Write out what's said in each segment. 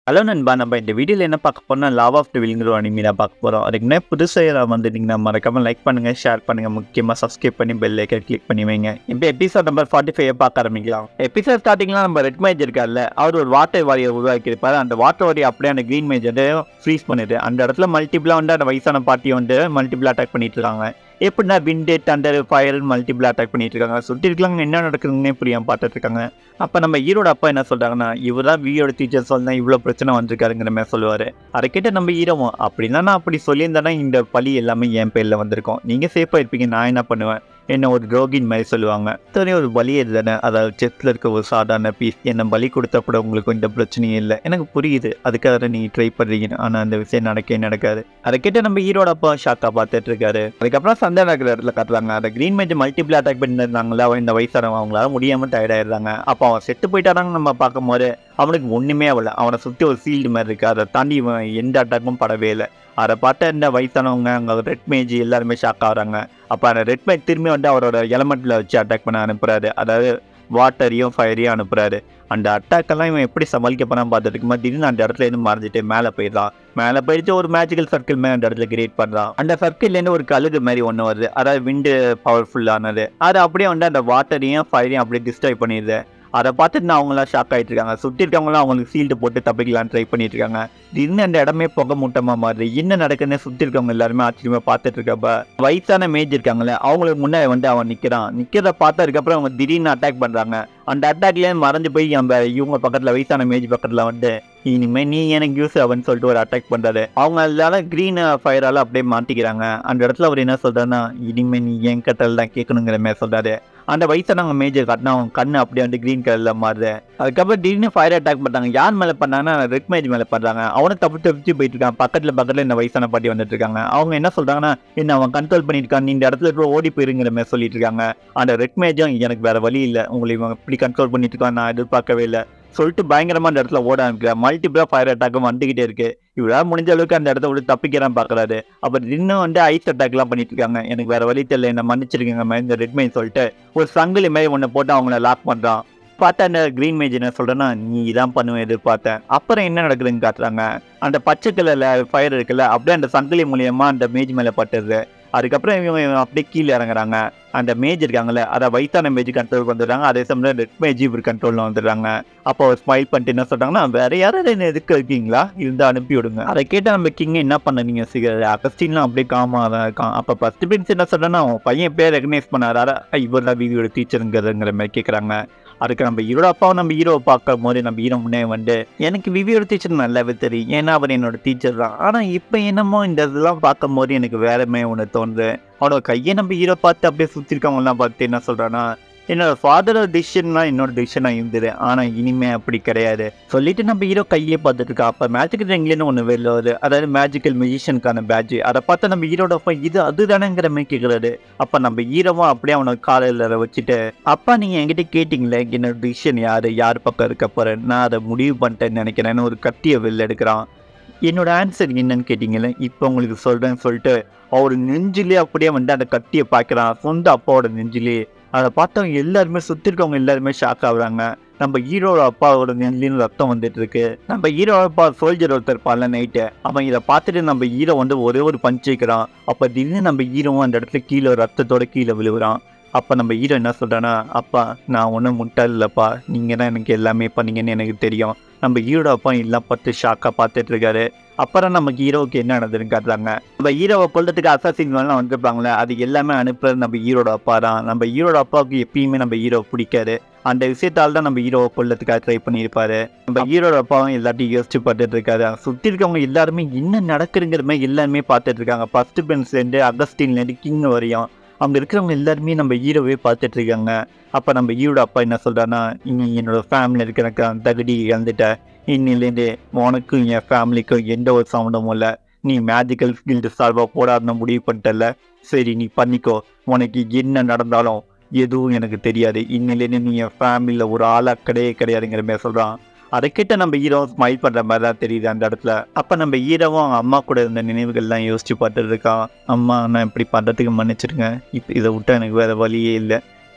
hello நண்பா நம்ம இந்த வீடியோவில் என்ன பார்க்க போறோம்னா லவ் ஆஃப் டிவில்ங்கிற அனிமி தான் பார்க்க போகிறோம் அதுக்கு என்ன புதுசாக வந்துட்டீங்கன்னா மறக்காம லைக் பண்ணுங்கள் ஷேர் பண்ணுங்கள் முக்கியமாக சப்ஸ்கிரைப் பண்ணி பெல் ஐக்கன் கிளிக் பண்ணி வைங்க இப்போ எபிசோட் நம்பர் ஃபார்ட்டி ஃபைவ் பார்க்க ஆரம்பிக்கலாம் எபிசோட் ஸ்டார்டிங்லாம் நம்ம ரெட் மேஜ் இருக்கார்ல அவர் ஒரு வாட்டர் வாரியை உருவாக்கியிருப்பார் அந்த வாட்டர் வாரி அப்படியே அந்த க்ரீன் மேஜ் வந்து ஃப்ரீஸ் பண்ணுது அந்த இடத்துல மல்டிபிளாக வந்து அந்த வயசான பார்ட்டி வந்து மல்டிபிள் அட்டாக் பண்ணிட்டு இருக்காங்க எப்படின்னா wind thunder fire multiple attack பண்ணிட்டு இருக்காங்க சுற்றி இருக்காங்க என்ன நடக்குதுன்னே புரியாம பார்த்துட்டு இருக்காங்க அப்போ நம்ம ஈரோட அப்பா என்ன சொல்றாங்கன்னா இவர் தான் வியோட டீச்சர் சொன்னா இவ்வளோ பிரச்சனை வந்திருக்காருங்கிற மாதிரி சொல்லுவார் அதை கேட்ட நம்ம ஈரவும் அப்படின்னா நான் அப்படி சொல்லியிருந்தேன்னா இந்த பழி எல்லாமே என் பேரில் வந்திருக்கும் நீங்கள் சேஃபாக இருப்பீங்க நான் என்ன பண்ணுவேன் என்ன ஒரு ரோகின் மாதிரி சொல்லுவாங்க சரி ஒரு பலி தானே அதாவது செத்தில் இருக்க ஒரு சாதாரண பீஸ் என்ன பலி கொடுத்தா கூட உங்களுக்கு இந்த பிரச்சனையும் இல்லை எனக்கு புரியுது அதுக்காக நீங்கள் ட்ரை பண்ணுறீங்க ஆனால் அந்த விஷயம் நடக்கவே நடக்காது அதை கேட்டு நம்ம ஈரோட அப்பா ஷாக்கா பார்த்துட்டு இருக்காரு அதுக்கப்புறம் சண்டை நடக்கிற இடத்துல காட்டுறாங்க அந்த க்ரீன் மேஜ் மல்டிபிள் அட்டாக் பண்ணியிருந்தாங்களா அவன் இந்த வயசானவன் அவங்களால முடியாமல் டயர்டாயிடுறாங்க அப்போ அவன் செத்து போயிட்டாரான்னு நம்ம பார்க்கும்போது அவனுக்கு ஒன்றுமே ஆகல அவனை சுற்றி ஒரு ஃபீல்டு மாதிரி இருக்குது அதை தாண்டி இவன் எந்த அட்டாக்கும் படவே இல்லை அதை பார்த்த இந்த வயசானவங்க அங்கே ரெட் மேஜ் எல்லாருமே ஷாக் ஆகுறாங்க அப்போ அந்த ரெட் மேஜ் திரும்பி வந்து அவரோட எலமெண்ட்டில் வச்சு அட்டாக் பண்ண அனுப்புகிறாரு அதாவது வாட்டரையும் ஃபயரையும் அனுப்புகிறாரு அந்த அட்டாக்கெல்லாம் இவன் எப்படி சமாளிக்க போனான்னு பார்த்துட்டு இருக்கும்போது திடீர்னு அந்த இடத்துல இருந்து மறைஞ்சிட்டு மேலே போயிடலாம் மேலே போயிட்டு ஒரு மேஜிக்கல் சர்க்கிள் மேலே அந்த இடத்துல கிரியேட் பண்ணுறான் அந்த சர்க்கிள்லேருந்து ஒரு கழுகு மாதிரி ஒன்று வருது அதாவது விண்டு பவர்ஃபுல்லானது அது அப்படியே வந்து அந்த வாட்டரையும் ஃபயரையும் அப்படியே டிஸ்ட்ராய் பண்ணிடுது அதை பார்த்துட்டு நான் அவங்களாம் ஷாக் ஆகிட்டு இருக்காங்க சுற்றி இருக்கவங்களாம் அவங்களுக்கு சீல்டு போட்டு தப்பிக்கலாம்னு ட்ரை பண்ணிட்டு இருக்காங்க இன்னும் அந்த இடமே புகை மூட்டமா மாதிரி என்ன நடக்குதுன்னு சுற்றி இருக்கவங்க எல்லாருமே ஆச்சரியமா பார்த்துட்டு இருக்கப்ப வயசான மேஜ் இருக்காங்களே அவங்களுக்கு முன்னாடி வந்து அவன் நிற்கிறான் நிற்கிறத பார்த்ததுக்கப்புறம் அவங்க திடீர்னு அட்டாக் பண்ணுறாங்க அந்த அட்டாக்லேயே மறைஞ்சு போய் நம்ம இவங்க பக்கத்தில் வயசான மேஜ் பக்கத்தில் வந்து இனிமே நீ எனக்கு யூஸ் ஆகுன்னு சொல்லிட்டு ஒரு அட்டாக் பண்ணுறாரு அவங்க எல்லாரும் க்ரீன் ஃபயரால் அப்படியே மாட்டிக்கிறாங்க அந்த இடத்துல அவர் என்ன சொல்றாருன்னா இனிமே நீ என் கட்டல் தான் கேட்கணுங்கிற மாதிரி சொல்றாரு அந்த வயசானவங்க மேஜர் காட்டினா அவங்க கண்ணு அப்படியே வந்து க்ரீன் கலரில் மாறுது அதுக்கப்புறம் திடீர்னு ஃபயர் அட்டாக் பண்ணுறாங்க யார் மேலே பண்ணாங்கன்னா ரெட் மேஜ் மேலே பண்ணுறாங்க அவனை தப்பு தப்பிச்சு போயிட்டு இருக்கான் பக்கத்தில் பக்கத்தில் இந்த வயசான பாட்டி வந்துட்டு இருக்காங்க அவங்க என்ன சொல்கிறாங்கன்னா என்ன அவன் கண்ட்ரோல் பண்ணிட்டு இருக்கான் நீ இந்த இடத்துல இருக்கிற ஓடி போயிருங்கிற மாதிரி சொல்லிட்டு இருக்காங்க அந்த ரெட் மேஜும் எனக்கு வேற வழி இல்லை உங்களை இவன் இப்படி கண்ட்ரோல் பண்ணிட்டு இருக்கான் நான் எதிர்பார்க்கவே இல்லை சொல்லிட்டு பயங்கரமா அந்த இடத்துல ஓட ஆரம்பிக்கிறார் மல்டிபிளா ஃபயர் அட்டாக்கும் வந்துகிட்டே இருக்கு இவரால் முடிஞ்ச அளவுக்கு அந்த இடத்த விட்டு தப்பிக்கிறான் பாக்குறாரு அப்புறம் இன்னும் வந்து ஐஸ் அட்டாக்லாம் பண்ணிட்டு இருக்காங்க எனக்கு வேற வழி தெரியல என்ன மன்னிச்சிருக்கீங்க மாதிரி இந்த ரெட் மைன் சொல்லிட்டு ஒரு சங்கிலி மாதிரி ஒன்று போட்டு அவங்கள லாக் பண்றான் பார்த்தா அந்த க்ரீன் மேஜ் என்ன சொல்றேன்னா நீ இதான் பண்ணுவேன் எதிர்பார்த்தேன் அப்புறம் என்ன நடக்குதுன்னு காட்டுறாங்க அந்த பச்சை கலர்ல ஃபயர் இருக்குல்ல அப்படியே அந்த சங்கிலி மூலியமா அந்த மேஜ் மேல பட்டுருது அதுக்கப்புறம் இவங்க இவங்க அப்படியே கீழே இறங்குறாங்க அந்த மேஜ் இருக்காங்கல்ல அதை வயசான மேஜ் கண்ட்ரோல் வந்துடுறாங்க அதே சமயம் ரெட் மேஜ் இவர் கண்ட்ரோலில் வந்துடுறாங்க அப்போ ஸ்மைல் பண்ணிட்டு என்ன சொல்றாங்கன்னா வேற யாராவது என்ன எதுக்கு இருக்கீங்களா இருந்து அனுப்பி விடுங்க அதை கேட்டால் நம்ம கிங் என்ன பண்ணீங்க சிகர் அகஸ்டின்லாம் அப்படியே காமா தான் இருக்கான் அப்போ ஃபர்ஸ்ட் பிரின்ஸ் என்ன சொல்றேன்னா அவன் பையன் பேர் ரெகனைஸ் பண்ணாரா இவர் தான் வீடியோட டீச்சருங்கிறதுங்கிற மாதிரி கேட்குறாங்க அதுக்கு நம்ம ஹீரோட அப்பாவும் நம்ம ஹீரோவை பார்க்கும் போது நம்ம ஹீரோ முன்னே வந்து எனக்கு விவியோட டீச்சர் நல்லாவே தெரியும் ஏன்னா அவர் என்னோட டீச்சர் தான் ஆனால் இப்போ என்னமோ இந்த இதெல்லாம் பார்க்கும் போது எனக்கு வேறமே ஒன்று தோணுது அவனோட கையை நம்ம ஹீரோ பார்த்து அப்படியே சுற்றிருக்கவங்கலாம் பார்த்து என்ன சொல்கிறான்னா என்னோட ஃபாதரோட டிசிஷன்லாம் என்னோட டிசிஷனாக இருந்தது ஆனால் இனிமே அப்படி கிடையாது சொல்லிட்டு நம்ம ஹீரோ கையே பார்த்துட்டு இருக்கா அப்போ மேஜிக்கல் ரிங்லேன்னு ஒன்று வெளில வருது அதாவது மேஜிக்கல் மியூசிஷனுக்கான பேட்ச் அதை பார்த்து நம்ம ஹீரோட அப்பா இது அதுதானேங்கிற மாதிரி கேட்குறாரு அப்போ நம்ம ஹீரோவும் அப்படியே அவனை காலையில் வச்சுட்டு அப்பா நீங்கள் என்கிட்ட கேட்டிங்களே என்னோட டிசிஷன் யார் யார் பக்கம் இருக்க போகிறேன் நான் அதை முடிவு பண்ணிட்டேன்னு நினைக்கிறேன்னு ஒரு கட்டியை வெளில எடுக்கிறான் என்னோட ஆன்சர் என்னன்னு கேட்டிங்களே இப்போ உங்களுக்கு சொல்கிறேன்னு சொல்லிட்டு அவர் நெஞ்சிலே அப்படியே வந்து அந்த கட்டியை பார்க்குறான் சொந்த அப்பாவோட நெஞ்சிலே அதை பார்த்தவங்க எல்லாருமே சுற்றி இருக்கவங்க எல்லாருமே ஷாக் ஆகுறாங்க நம்ம ஹீரோட அப்பாவோட நெஞ்சிலும் ரத்தம் வந்துட்டு இருக்கு நம்ம ஹீரோட அப்பா சோல்ஜர் ஒருத்தர் இருப்பான்ல நைட்டு அவன் இதை பார்த்துட்டு நம்ம ஹீரோ வந்து ஒரே ஒரு பஞ்ச் வைக்கிறான் அப்போ திடீர்னு நம்ம ஹீரோவும் அந்த இடத்துல கீழே ரத்தத்தோட கீழே விழுகுறான் அப்போ நம்ம ஹீரோ என்ன சொல்கிறான்னா அப்பா நான் ஒன்றும் முட்டாள் இல்லைப்பா நீங்கள் தான் எனக்கு எல்லாமே பண்ணீங்கன்னு எனக்கு தெரியும் நம்ம ஹீரோட அப்பா எல்லாம் பார்த்து ஷாக்காக பார்த்துட்டு இருக்காரு அப்புறம் நம்ம ஹீரோவுக்கு என்ன நடந்ததுன்னு காட்டுறாங்க நம்ம ஹீரோவை கொல்றதுக்கு அசாசின்லாம் வந்திருப்பாங்களே அது எல்லாமே அனுப்புறது நம்ம ஹீரோட அப்பா தான் நம்ம ஹீரோட அப்பாவுக்கு எப்பயுமே நம்ம ஹீரோ பிடிக்காது அந்த விஷயத்தால் தான் நம்ம ஹீரோவை கொல்லத்துக்காக ட்ரை பண்ணியிருப்பாரு நம்ம ஹீரோட அப்பாவும் எல்லாத்தையும் யோசிச்சு பார்த்துட்டு இருக்காரு சுற்றி இருக்கவங்க எல்லாருமே என்ன நடக்குதுங்கிற மாதிரி எல்லாருமே பார்த்துட்டு இருக்காங்க ஃபர்ஸ்ட் பென்ஸ்லேருந்து அகஸ்டின்லேருந்து கிங் வரையும் அவங்க இருக்கிறவங்க எல்லாருமே நம்ம ஹீரோவே பார்த்துட்டு இருக்காங்க அப்போ நம்ம ஹீரோட அப்பா என்ன சொல்கிறான்னா இங்கே என்னோட ஃபேமிலி இருக்கிற எனக்கு தகுதி இழந்துட்டேன் இன்னிலேருந்து உனக்கும் என் ஃபேமிலிக்கும் எந்த ஒரு சம்மந்தமும் இல்லை நீ மேஜிக்கல் ஃபீல்டு சார்பாக போடாதுன்னு முடிவு பண்ணிட்டல சரி நீ பண்ணிக்கோ உனக்கு என்ன நடந்தாலும் எதுவும் எனக்கு தெரியாது இன்னிலேருந்து நீ என் ஃபேமிலியில் ஒரு ஆளாக கிடையவே கிடையாதுங்கிற மாதிரி சொல்கிறான் அதை கேட்ட நம்ம ஹீரோ ஸ்மைல் பண்ணுற மாதிரி தான் தெரியுது அந்த இடத்துல அப்போ நம்ம ஹீரோவும் அவங்க அம்மா கூட இருந்த நினைவுகள்லாம் யோசிச்சு பார்த்துட்டு இருக்கான் அம்மா நான் இப்படி பண்ணுறதுக்கு மன்னிச்சிருங்க இப்போ இதை விட்டா எனக்கு வேறு வழியே இல்லை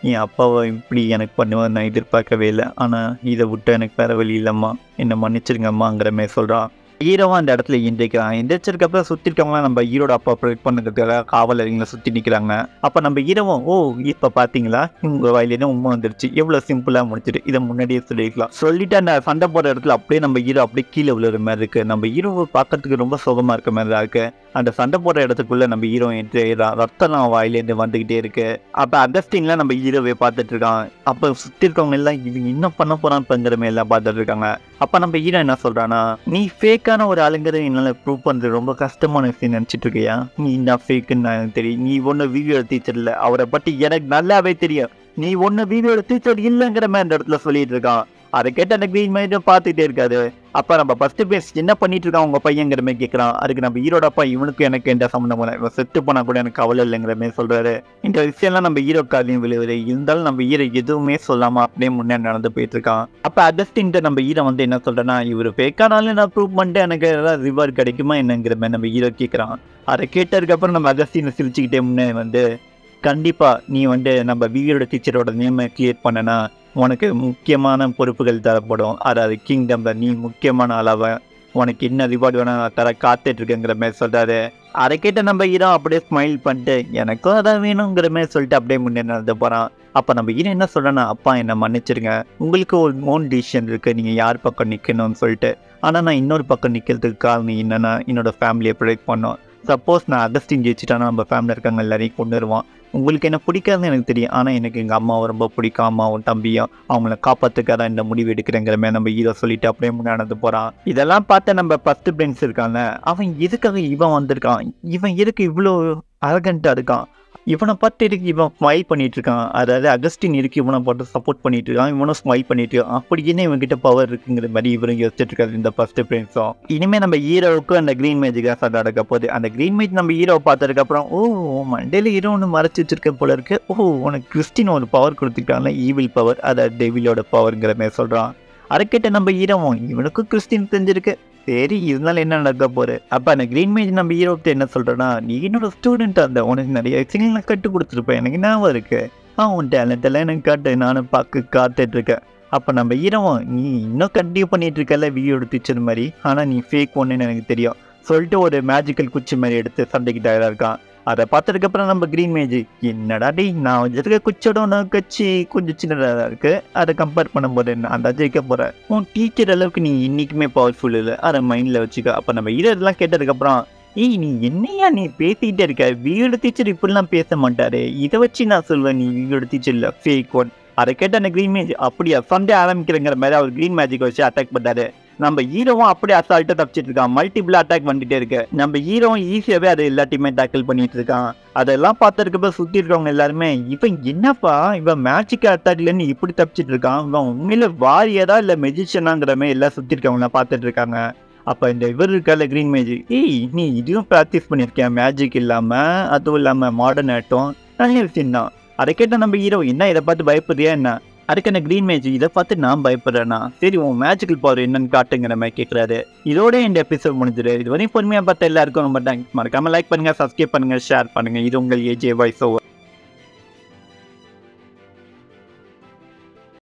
என் அப்பாவை இப்படி எனக்கு பண்ணுவேன் நான் எதிர்பார்க்கவே இல்லை ஆனால் இதை விட்டு எனக்கு வேற வழி இல்லைம்மா என்னை மன்னிச்சிருங்கம்மாங்கிற மாதிரி சொல்கிறான் ஹீரோவும் அந்த இடத்துல எந்திரிக்கிறான் எந்திரிச்சதுக்கப்புறம் சுற்றி இருக்கவங்களாம் நம்ம ஹீரோட அப்பா ப்ரொடெக்ட் பண்ணுறதுக்காக காவலரிங்களை சுற்றி நிற்கிறாங்க அப்போ நம்ம ஹீரோவும் ஓ இப்போ பார்த்தீங்களா உங்கள் வாயிலேருந்து உண்மை வந்துருச்சு எவ்வளோ சிம்பிளாக முடிச்சிட்டு இதை முன்னாடியே சொல்லிக்கலாம் சொல்லிட்டு அந்த சண்டை போடுற இடத்துல அப்படியே நம்ம ஹீரோ அப்படியே கீழே விழுற மாதிரி இருக்கு நம்ம ஹீரோவை பார்க்கறதுக்கு ரொம்ப சுகமாக இருக்க மாதிரி தான் இருக்கு அந்த சண்டை போடுற இடத்துக்குள்ள நம்ம ஹீரோ என்ட்ரி ரத்தம்லாம் வாயிலேருந்து வந்துகிட்டே இருக்கு அப்போ அகஸ்டின்லாம் நம்ம ஹீரோவை பார்த்துட்டு இருக்கான் அப்போ சுற்றி இருக்கவங்க எல்லாம் இவங்க என்ன பண்ண போறான் பங்கிற மாதிரி எல்லாம் பார்த்துட்டு இருக்காங்க அப்போ நம்ம ஹீரோ என்ன சொல்றானா நீ ஃபேக்கான ஒரு ஆளுங்கிறத என்னால் ப்ரூவ் பண்ணுறது ரொம்ப கஷ்டமான விஷயம் நினச்சிட்டு இருக்கியா நீ நான் ஃபேக்குன்னு எனக்கு தெரியும் நீ ஒன்றும் வீடியோ டீச்சர் இல்லை அவரை பற்றி எனக்கு நல்லாவே தெரியும் நீ ஒன்றும் வீடியோட டீச்சர் இல்லைங்கிற மாதிரி அந்த இடத்துல சொல்லிட்டு இருக்கான் அதை கேட்டு அந்த க்ரீன் மைண்ட் பார்த்துட்டே இருக்காது அப்போ நம்ம ஃபர்ஸ்ட் பேஸ் என்ன பண்ணிட்டு இருக்கான் உங்க பையங்கிற மாதிரி கேட்குறான் அதுக்கு நம்ம ஹீரோட அப்பா இவனுக்கு எனக்கு எந்த சம்மந்தம் இல்லை இவன் செத்து போனா கூட எனக்கு கவலை இல்லைங்கிற மாதிரி சொல்றாரு இந்த விஷயம்லாம் நம்ம ஹீரோ காலையும் விழுவுது இருந்தாலும் நம்ம ஹீரோ எதுவுமே சொல்லாம அப்படியே முன்னே நடந்து போயிட்டு இருக்கான் அப்போ அகஸ்டின்ட்டு நம்ம ஹீரோ வந்து என்ன சொல்றேன்னா இவர் ஃபேக்கானாலும் நான் ப்ரூவ் பண்ணிட்டு எனக்கு ஏதாவது ரிவார்டு கிடைக்குமா என்னங்கிற மாதிரி நம்ம ஹீரோ கேட்குறான் அதை கேட்டதுக்கப்புறம் நம்ம அகஸ்டினை சிரிச்சுக்கிட்டே முன்னே வந்து கண்டிப்பா நீ வந்து நம்ம வீரோட டீச்சரோட நேமை கிரியேட் பண்ணனா உனக்கு முக்கியமான பொறுப்புகள் தரப்படும் அதாவது கிங்டம்ல நீ முக்கியமான அளவை உனக்கு என்ன ரிவார்டு வேணா நான் தர காத்துட்டு இருக்கேங்கிற மாதிரி சொல்றாரு அதை கேட்ட நம்ம ஹீரோ அப்படியே ஸ்மைல் பண்ணிட்டு எனக்கும் அதான் வேணுங்கிற மாதிரி சொல்லிட்டு அப்படியே முன்னே நடந்து போறான் அப்போ நம்ம ஹீரோ என்ன சொல்றேன்னா அப்பா என்னை மன்னிச்சிருங்க உங்களுக்கு ஒரு ஓன் டிசிஷன் இருக்கு நீங்க யார் பக்கம் நிக்கணும்னு சொல்லிட்டு ஆனால் நான் இன்னொரு பக்கம் நிற்கிறதுக்கு காரணம் என்னன்னா என்னோட ஃபேமிலியை ப்ரொடெக்ட் பண்ணோம் சப்போஸ் நான் அகஸ்டின் ஜெயிச்சிட்டானா நம்ம ஃபேமிலியில் இருக்காங்க எல்லாரையும் கொண்டு வருவான் உங்களுக்கு என்ன பிடிக்காதுன்னு எனக்கு தெரியும் ஆனால் எனக்கு எங்கள் அம்மாவை ரொம்ப பிடிக்கும் அம்மாவும் தம்பியும் அவங்கள காப்பாற்றுக்காக தான் இந்த முடிவு எடுக்கிறேங்கிற மாதிரி நம்ம ஹீரோ சொல்லிட்டு அப்படியே முன்னாடி நடந்து போகிறான் இதெல்லாம் பார்த்து நம்ம ஃபஸ்ட்டு ஃப்ரெண்ட்ஸ் இருக்காங்க அவன் எதுக்காக இவன் வந்திருக்கான் இவன் எதுக்கு இவ்வளோ அரகண்ட்டாக இருக்கான் இவனை பார்த்து இருக்கு இவன் ஸ்மைல் பண்ணிட்டு இருக்கான் அதாவது அகஸ்டின் இருக்கு இவனை பார்த்து சப்போர்ட் பண்ணிட்டு இருக்கான் இவனும் ஸ்மைல் பண்ணிட்டு இருக்கான் அப்படி என்ன இவன்கிட்ட பவர் இருக்குங்கிற மாதிரி இவரும் யோசிச்சுட்டு இருக்காரு இந்த ஃபர்ஸ்ட் ஃப்ரெண்ட்ஸும் இனிமே நம்ம ஹீரோவுக்கும் அந்த க்ரீன் மேஜிக் தான் சார் நடக்க போகுது அந்த க்ரீன் மேஜ் நம்ம ஹீரோவை பார்த்ததுக்கு அப்புறம் ஓ மண்டேல ஹீரோ ஒன்று மறைச்சு வச்சிருக்க போல இருக்கு ஓ உனக்கு கிறிஸ்டின் ஒரு பவர் கொடுத்துருக்காங்க ஈவில் பவர் அதாவது டெவிலோட பவர்ங்கிற மாதிரி சொல்றான் அதை கேட்ட நம்ம ஹீரோவும் இவனுக்கும் கிறிஸ்டின் தெரிஞ்சிருக்கு சரி இருந்தாலும் என்ன நடக்க போகுது அப்போ அந்த க்ரீன் மேஜ் நம்ம ஹீரோக்கிட்ட என்ன சொல்கிறேன்னா நீ என்னோட ஸ்டூடெண்ட்டாக இருந்த உனக்கு நிறைய விஷயங்கள் நான் கற்றுக் கொடுத்துருப்பேன் எனக்கு ஞாபகம் இருக்கு ஆ உன் டேலண்ட் எல்லாம் எனக்கு காட்டு நானும் பார்க்க காத்துட்டு இருக்கேன் அப்போ நம்ம ஹீரோவும் நீ இன்னும் கண்டினியூ பண்ணிட்டு இருக்கல வீடியோட டீச்சர் மாதிரி ஆனால் நீ ஃபேக் ஒன்றுன்னு எனக்கு தெரியும் சொல்லிட்டு ஒரு மேஜிக்கல் குச்சி மாதிரி எடுத்து சண்டைக்கு தயாராக இருக்கான் அதை பார்த்ததுக்கப்புறம் நம்ம க்ரீன் மேஜ் என்னடா டேய் நான் வச்சிருக்க குச்சோட உனக்கு கட்சி கொஞ்சம் சின்னதாக இருக்கு அதை கம்பேர் பண்ணும்போது நான் தான் ஜெயிக்க போகிறேன் உன் டீச்சர் அளவுக்கு நீ இன்னைக்குமே பவர்ஃபுல் இல்லை அதை மைண்டில் வச்சுக்க அப்போ நம்ம இதெல்லாம் கேட்டதுக்கப்புறம் ஏய் நீ என்னையா நீ பேசிக்கிட்டே இருக்க வீடு டீச்சர் இப்படிலாம் பேச மாட்டாரு இதை வச்சு நான் சொல்வேன் நீ வீடு டீச்சர் இல்லை ஃபேக் ஒன் அதை கேட்ட அந்த க்ரீன் மேஜ் அப்படியா சண்டே ஆரம்பிக்கிறங்கிற மாதிரி அவர் க்ரீன் மேஜிக் வச்சு அட்டாக் பண்ணாரு நம்ம ஹீரோவும் அப்படியே அசால்ட்டாக தப்பிச்சிட்டு இருக்கான் மல்டிபிள் அட்டாக் வந்துட்டே இருக்கு நம்ம ஹீரோவும் ஈஸியாகவே அதை எல்லாத்தையுமே டேக்கிள் பண்ணிட்டு இருக்கான் அதெல்லாம் பார்த்துருக்கப்ப சுற்றி இருக்கவங்க எல்லாருமே இவன் என்னப்பா இவன் மேஜிக் அட்டாக்லேருந்து இப்படி தப்பிச்சிட்டு இருக்கான் இவன் உண்மையில வாரியதா இல்லை மெஜிஷியனாங்கிற மாதிரி எல்லாம் சுற்றி இருக்கவங்களாம் பார்த்துட்டு இருக்காங்க அப்போ இந்த இவர் இருக்கால க்ரீன் மேஜிக் ஏய் நீ இதுவும் ப்ராக்டிஸ் பண்ணியிருக்கேன் மேஜிக் இல்லாமல் அதுவும் இல்லாமல் மாடர்ன் ஆட்டம் நல்ல விஷயம் தான் அதை கேட்ட நம்ம ஹீரோ என்ன இதை பார்த்து பயப்படுறியா என்ன அதுக்கு அந்த க்ரீன் மேஜிக் இதை பார்த்து நான் பயப்படுறேன்னா சரி உன் மேஜிக்கல் பவர் என்னன்னு காட்டுங்கிற மாதிரி கேட்குறாரு இதோட இந்த எபிசோட் முடிஞ்சிரு இது வரையும் பொறுமையாக பார்த்த எல்லாருக்கும் ரொம்ப தேங்க்ஸ் மறக்காம லைக் பண்ணுங்க சப்ஸ்கிரைப் பண்ணுங்க ஷேர் பண்ணுங்க இது உங்கள் ஏஜே வாய்ஸ் ஓவர்